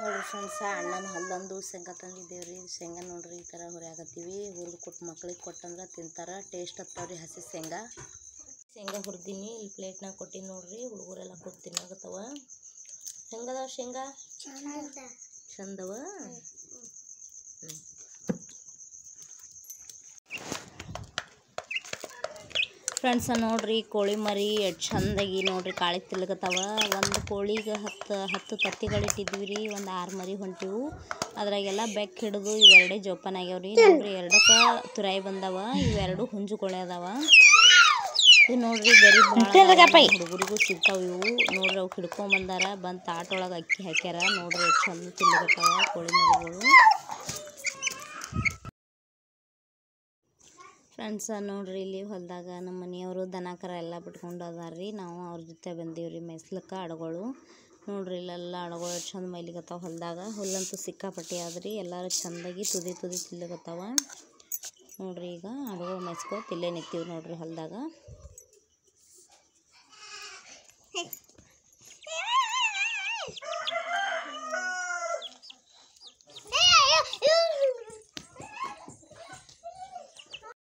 ನೋಡ್ರಿ ಫ್ರೆಂಡ್ಸ ಅಣ್ಣನ ಹಲ್ಲೊಂದು ಶೇಂಗಾ ತಂದಿದ್ದೇವ್ರಿ ಶೇಂಗಾ ನೋಡ್ರಿ ಈ ಥರ ಹುರಿಯಾಕತ್ತೀವಿ ಹುರಿದು ಕೊಟ್ಟು ಮಕ್ಳಿಗೆ ಕೊಟ್ಟಂದ್ರೆ ತಿಂತಾರೆ ಟೇಸ್ಟ್ ಹತ್ತವ್ರಿ ಹಸಿ ಶೇಂಗಾ ಶೇಂಗಾ ಹುರಿದೀನಿ ಇಲ್ಲಿ ಪ್ಲೇಟ್ನಾಗ ಕೊಟ್ಟಿನಿ ನೋಡ್ರಿ ಹುಡುಗರೆಲ್ಲ ಕೊಟ್ಟು ತಿನ್ನಾಗತ್ತವ ಹೆಂಗದಾವ ಶೇಂಗಾ ಚಂದವ ಹ್ಞೂ ಫ್ರೆಂಡ್ಸ ನೋಡ್ರಿ ಕೋಳಿ ಮರಿ ಎಷ್ಟು ಚಂದಾಗಿ ನೋಡ್ರಿ ಕಾಳಿಗೆ ತಿಲ್ಗತ್ತವ ಒಂದು ಕೋಳಿಗೆ ಹತ್ತು ಹತ್ತು ತತ್ತಿಗಳಿಟ್ಟಿದ್ವಿ ರೀ ಒಂದು ಆರು ಮರಿ ಹೊಂಟಿವು ಅದ್ರಾಗೆಲ್ಲ ಬೆಕ್ಕ ಹಿಡಿದು ಇವೆರಡೇ ಜೋಪಾನ ಆಗ್ಯಾವ್ರಿ ನೋಡ್ರಿ ಎರಡಕ್ಕೆ ತುರಾಯಿ ಬಂದವ ಇವೆರಡು ಹುಂಜುಕೊಳೆ ಅದಾವ ಇವು ನೋಡ್ರಿ ಗರಿ ಹುಡುಗರಿಗೂ ಸಿಗ್ತಾವ ಇವು ನೋಡ್ರಿ ಅವು ಹಿಡ್ಕೊಂಬಂದಾರ ಬಂದು ತಾಟೊಳಗೆ ಅಕ್ಕಿ ಹಾಕ್ಯಾರ ನೋಡ್ರಿ ಎಷ್ಟು ಚಂದ ತಿನ್ಲಿಕತ್ತಾವ ಕೋಳಿ ಮರಿಗಳು ಫ್ರೆಂಡ್ಸ ನೋಡ್ರಿ ಇಲ್ಲಿ ಹೊಲದಾಗ ನಮ್ಮ ಮನೆಯವರು ದನ ಕರ ಎಲ್ಲ ಬಿಟ್ಕೊಂಡು ಅದಾರ ನಾವು ಅವ್ರ ಜೊತೆ ಬಂದೀವ್ರಿ ಮೆಸ್ಲಕ್ಕೆ ಅಡಗಳು ನೋಡ್ರಿ ಇಲ್ಲೆಲ್ಲ ಅಡಗಳು ಎಷ್ಟು ಚಂದ ಮೈಲಿಗತ್ತಾವ ಹೊಲದಾಗ ಹುಲ್ಲಂತೂ ಸಿಕ್ಕಾಪಟ್ಟಿ ಆದ್ರಿ ಎಲ್ಲರೂ ಚಂದಾಗಿ ತುದಿ ತುದಿ ತಿಲ್ಲಗತ್ತಾವ ನೋಡ್ರಿ ಈಗ ಅಡಗಳು ಮೆಸ್ಕೋತ ಇಲ್ಲೇ ನಿಂತೀವಿ ನೋಡ್ರಿ ಹೊಲದಾಗ